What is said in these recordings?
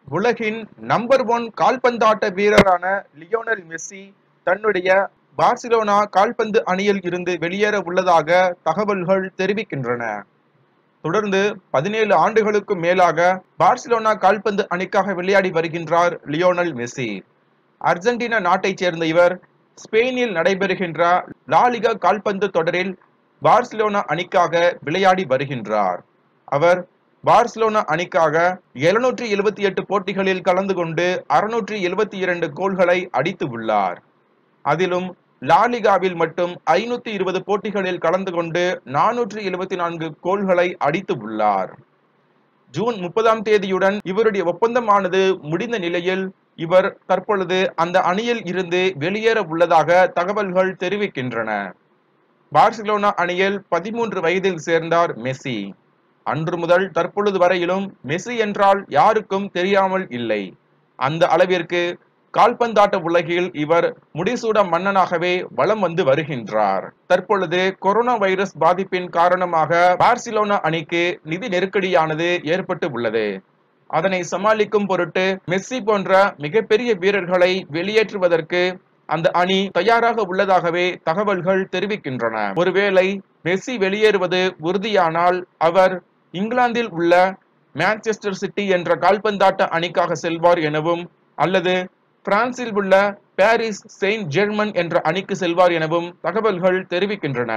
உலகின் number one கால்பந்தாட்ட வீரரான லியோனல் மெஸ்ஸி தன்னுடைய பார்சிலோனா கால்பந்து அணியில் இருந்து வெளியேற உள்ளதாக தகவல்கள் தெரிவிக்கின்றன தொடர்ந்து பதினேழு ஆண்டுகளுக்கு மேலாக பார்சிலோனா கால்பந்து அணிக்காக விளையாடி வருகின்றார் லியோனல் மெஸ்ஸி அர்ஜென்டினா நாட்டைச் சேர்ந்த இவர் ஸ்பெயினில் நடைபெறுகின்ற லாலிகா கால்பந்து தொடரில் பார்சிலோனா அணிக்காக விளையாடி வருகின்றார் அவர் பார்சிலோனா அணிக்காக எழுநூற்றி எழுபத்தி எட்டு போட்டிகளில் கலந்து கொண்டு அறுநூற்றி எழுபத்தி இரண்டு கோல்களை அடித்து உள்ளார் அதிலும் லாலிகாவில் மட்டும் ஐநூத்தி இருபது போட்டிகளில் கலந்து கொண்டு நானூற்றி எழுபத்தி நான்கு கோல்களை அடித்து உள்ளார் ஜூன் முப்பதாம் தேதியுடன் இவருடைய ஒப்பந்தமானது முடிந்த நிலையில் இவர் தற்பொழுது அந்த அணியில் இருந்து வெளியேற உள்ளதாக தகவல்கள் தெரிவிக்கின்றன பார்சிலோனா அணியில் பதிமூன்று வயதில் சேர்ந்தார் மெஸ்ஸி அன்று முதல் தற்பொழுது வரையிலும் மெஸ்ஸி என்றால் யாருக்கும் தெரியாமல் இல்லை அந்த அளவிற்கு கால்பந்தாட்ட உலகில் இவர் முடிசூட மன்னனாகவே வலம் வந்து வருகின்றார் தற்பொழுது கொரோனா வைரஸ் பாதிப்பின் காரணமாக பார்சிலோனா அணிக்கு நிதி நெருக்கடியானது ஏற்பட்டு உள்ளது அதனை சமாளிக்கும் பொருட்டு மெஸ்ஸி போன்ற மிகப்பெரிய வீரர்களை வெளியேற்றுவதற்கு அந்த அணி தயாராக உள்ளதாகவே தகவல்கள் தெரிவிக்கின்றன ஒருவேளை மெஸ்ஸி வெளியேறுவது உறுதியானால் அவர் இங்கிலாந்தில் உள்ள மான்செஸ்டர் சிட்டி என்ற கால்பந்தாட்ட அணிக்காக செல்வார் எனவும் அல்லது பிரான்சில் உள்ள பாரிஸ் செயின்ட் ஜெர்மன் என்ற அணிக்கு செல்வார் எனவும் தகவல்கள் தெரிவிக்கின்றன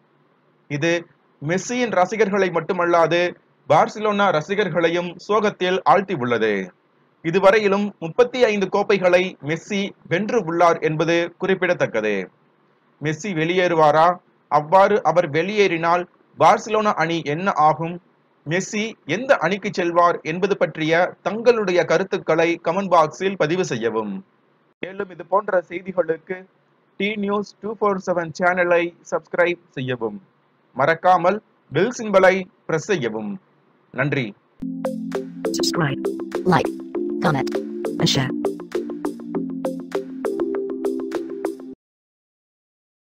இது மெஸ்ஸியின் ரசிகர்களை மட்டுமல்லாது பார்சிலோனா ரசிகர்களையும் சோகத்தில் ஆழ்த்தி உள்ளது இதுவரையிலும் முப்பத்தி ஐந்து கோப்பைகளை மெஸ்ஸி வென்று உள்ளார் என்பது குறிப்பிடத்தக்கது மெஸ்ஸி வெளியேறுவாரா அவ்வாறு அவர் வெளியேறினால் பார்சிலோனா அணி என்ன ஆகும் மெஸ்ஸி எந்த அணிக்கு செல்வார் என்பது பற்றிய தங்களுடைய கருத்துக்களை கமெண்ட் பாக்ஸில் பதிவு செய்யவும் மேலும் இது போன்ற செய்திகளுக்கு T news two four seven சேனலை சப்ஸ்கிரைப் செய்யவும் மறக்காமல் பெல் சிம்பலை பிரஸ் செய்யவும் நன்றி subscribe, like, comment, and share.